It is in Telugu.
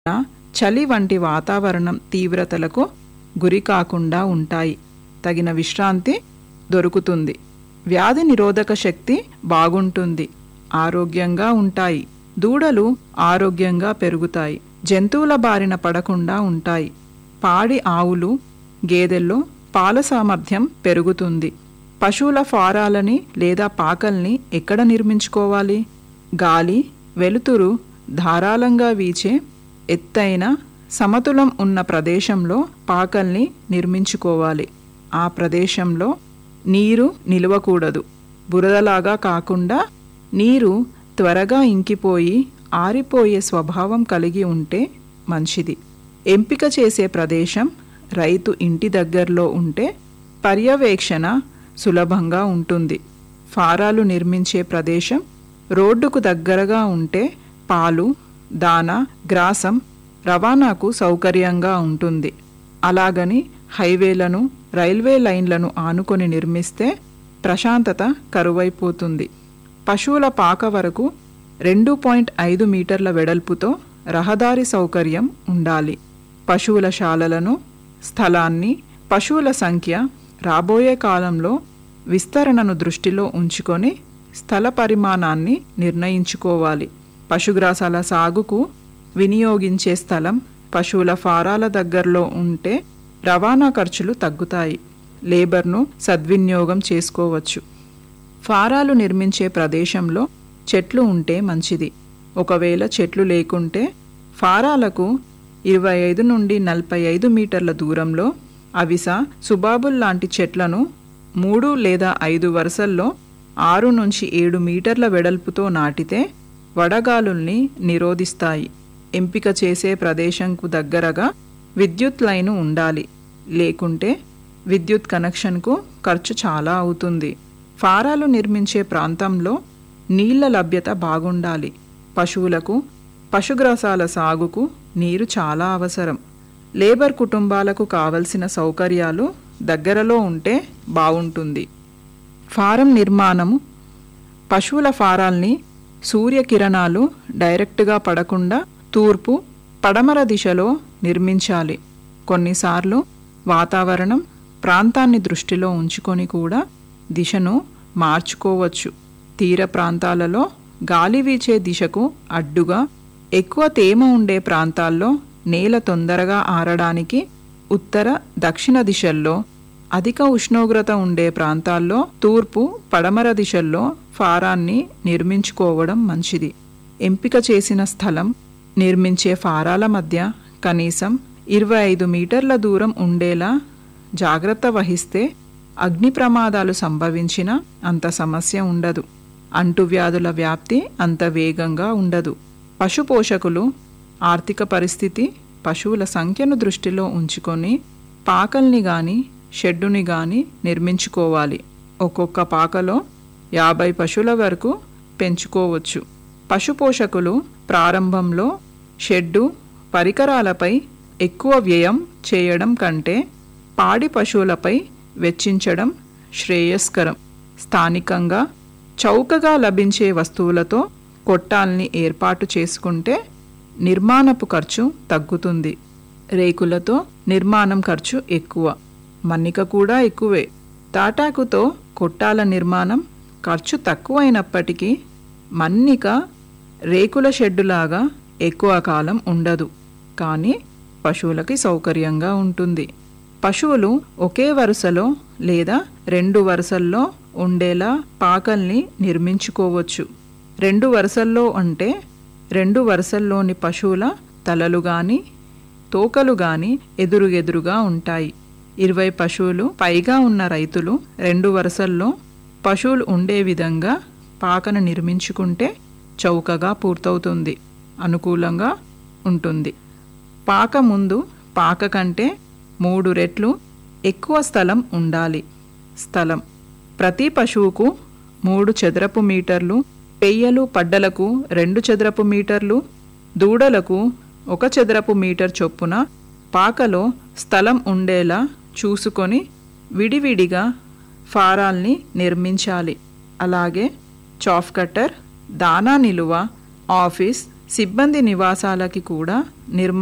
చలి వంటి వాతావరణం తీవ్రతలకు గురి కాకుండా ఉంటాయి తగిన విశ్రాంతి దొరుకుతుంది వ్యాధి నిరోధక శక్తి బాగుంటుంది ఆరోగ్యంగా ఉంటాయి దూడలు ఆరోగ్యంగా పెరుగుతాయి జంతువుల బారిన పడకుండా ఉంటాయి పాడి ఆవులు గేదెల్లో పాల సామర్థ్యం పెరుగుతుంది పశువుల ఫారాలని లేదా పాకల్ని ఎక్కడ నిర్మించుకోవాలి గాలి వెలుతురు ధారాళంగా వీచే ఎత్తైన సమతులం ఉన్న ప్రదేశంలో పాకల్ని నిర్మించుకోవాలి ఆ ప్రదేశంలో నీరు నిలవకూడదు బురదలాగా కాకుండా నీరు త్వరగా ఇంకిపోయి ఆరిపోయే స్వభావం కలిగి ఉంటే మంచిది ఎంపిక చేసే ప్రదేశం రైతు ఇంటి దగ్గరలో ఉంటే పర్యవేక్షణ సులభంగా ఉంటుంది ఫారాలు నిర్మించే ప్రదేశం రోడ్డుకు దగ్గరగా ఉంటే పాలు దాన గ్రాసం రవాణాకు సౌకర్యంగా ఉంటుంది అలాగని హైవేలను రైల్వే లైన్లను ఆనుకొని నిర్మిస్తే ప్రశాంతత కరువైపోతుంది పశువుల పాక వరకు రెండు పాయింట్ ఐదు మీటర్ల వెడల్పుతో రహదారి సౌకర్యం ఉండాలి పశువుల శాలలను స్థలాన్ని పశువుల సంఖ్య రాబోయే కాలంలో విస్తరణను దృష్టిలో ఉంచుకొని స్థల పరిమాణాన్ని నిర్ణయించుకోవాలి పశుగ్రాసాల సాగుకు వినియోగించే స్థలం పశువుల ఫారాల దగ్గరలో ఉంటే రవాణా ఖర్చులు తగ్గుతాయి లేబర్ను సద్వినియోగం చేసుకోవచ్చు ఫారాలు నిర్మించే ప్రదేశంలో చెట్లు ఉంటే మంచిది ఒకవేళ చెట్లు లేకుంటే ఫారాలకు ఇరవై ఐదు నుండి నలభై ఐదు మీటర్ల దూరంలో అవిస సుబాబుల్ లాంటి చెట్లను మూడు లేదా ఐదు వరుసల్లో ఆరు నుంచి ఏడు మీటర్ల వెడల్పుతో నాటితే వడగాలుల్ని నిరోధిస్తాయి ఎంపిక చేసే ప్రదేశంకు దగ్గరగా విద్యుత్ లైను ఉండాలి లేకుంటే విద్యుత్ కనెక్షన్కు ఖర్చు చాలా అవుతుంది ఫారాలు నిర్మించే ప్రాంతంలో నీళ్ల లభ్యత బాగుండాలి పశువులకు పశుగ్రాసాల సాగుకు నీరు చాలా అవసరం లేబర్ కుటుంబాలకు కావలసిన సౌకర్యాలు దగ్గరలో ఉంటే బాగుంటుంది ఫారం నిర్మాణము పశువుల ఫారాల్ని సూర్యకిరణాలు డైరెక్ట్గా పడకుండా తూర్పు పడమర దిశలో నిర్మించాలి కొన్నిసార్లు వాతావరణం ప్రాంతాన్ని దృష్టిలో ఉంచుకొని కూడా దిశను మార్చుకోవచ్చు తీర ప్రాంతాలలో గాలి వీచే దిశకు అడ్డుగా ఎక్కువ తేమ ఉండే ప్రాంతాల్లో నేల తొందరగా ఆరడానికి ఉత్తర దక్షిణ దిశల్లో అధిక ఉష్ణోగ్రత ఉండే ప్రాంతాల్లో తూర్పు పడమర దిశల్లో ఫారాన్ని నిర్మించుకోవడం మంచిది ఎంపిక చేసిన స్థలం నిర్మించే ఫారాల మధ్య కనీసం ఇరవై ఐదు మీటర్ల దూరం ఉండేలా జాగ్రత్త వహిస్తే అగ్ని ప్రమాదాలు సంభవించిన అంత సమస్య ఉండదు అంటువ్యాధుల వ్యాప్తి అంత వేగంగా ఉండదు పశు పోషకులు ఆర్థిక పరిస్థితి పశువుల సంఖ్యను దృష్టిలో ఉంచుకొని పాకల్ని గాని షెడ్డుని గాని నిర్మించుకోవాలి ఒక్కొక్క పాకలో యాభై పశువుల వరకు పెంచుకోవచ్చు పశు పోషకులు ప్రారంభంలో షెడ్డు పరికరాలపై ఎక్కువ వ్యయం చేయడం కంటే పాడి పశువులపై వెచ్చించడం శ్రేయస్కరం స్థానికంగా చౌకగా లభించే వస్తువులతో కొట్టాల్ని ఏర్పాటు చేసుకుంటే నిర్మాణపు ఖర్చు తగ్గుతుంది రేకులతో నిర్మాణం ఖర్చు ఎక్కువ మన్నిక కూడా ఎక్కువే తాటాకుతో కొట్టాల నిర్మాణం ఖర్చు తక్కువైనప్పటికీ మన్నిక రేకుల షెడ్డులాగా ఎక్కువ కాలం ఉండదు కానీ పశువులకి సౌకర్యంగా ఉంటుంది పశువులు ఒకే వరుసలో లేదా రెండు వరుసల్లో ఉండేలా పాకల్ని నిర్మించుకోవచ్చు రెండు వరుసల్లో అంటే రెండు వరుసల్లోని పశువుల తలలు గాని తోకలు గాని ఎదురుగెదురుగా ఉంటాయి ఇరవై పశువులు పైగా ఉన్న రైతులు రెండు వరుసల్లో పశువులు ఉండే విధంగా పాకను నిర్మించుకుంటే చౌకగా పూర్తవుతుంది అనుకూలంగా ఉంటుంది పాక ముందు పాక కంటే మూడు రెట్లు ఎక్కువ స్థలం ఉండాలి స్థలం ప్రతి పశువుకు మూడు చదరపు మీటర్లు పెయ్యలు పడ్డలకు రెండు చదరపు మీటర్లు దూడలకు ఒక చదరపు మీటర్ చొప్పున పాకలో స్థలం ఉండేలా చూసుకొని విడివిడిగా ఫారాల్ని నిర్మించాలి అలాగే చాఫ్ కట్టర్ దానా నిలువ ఆఫీస్ సిబ్బంది నివాసాలకి కూడా నిర్మ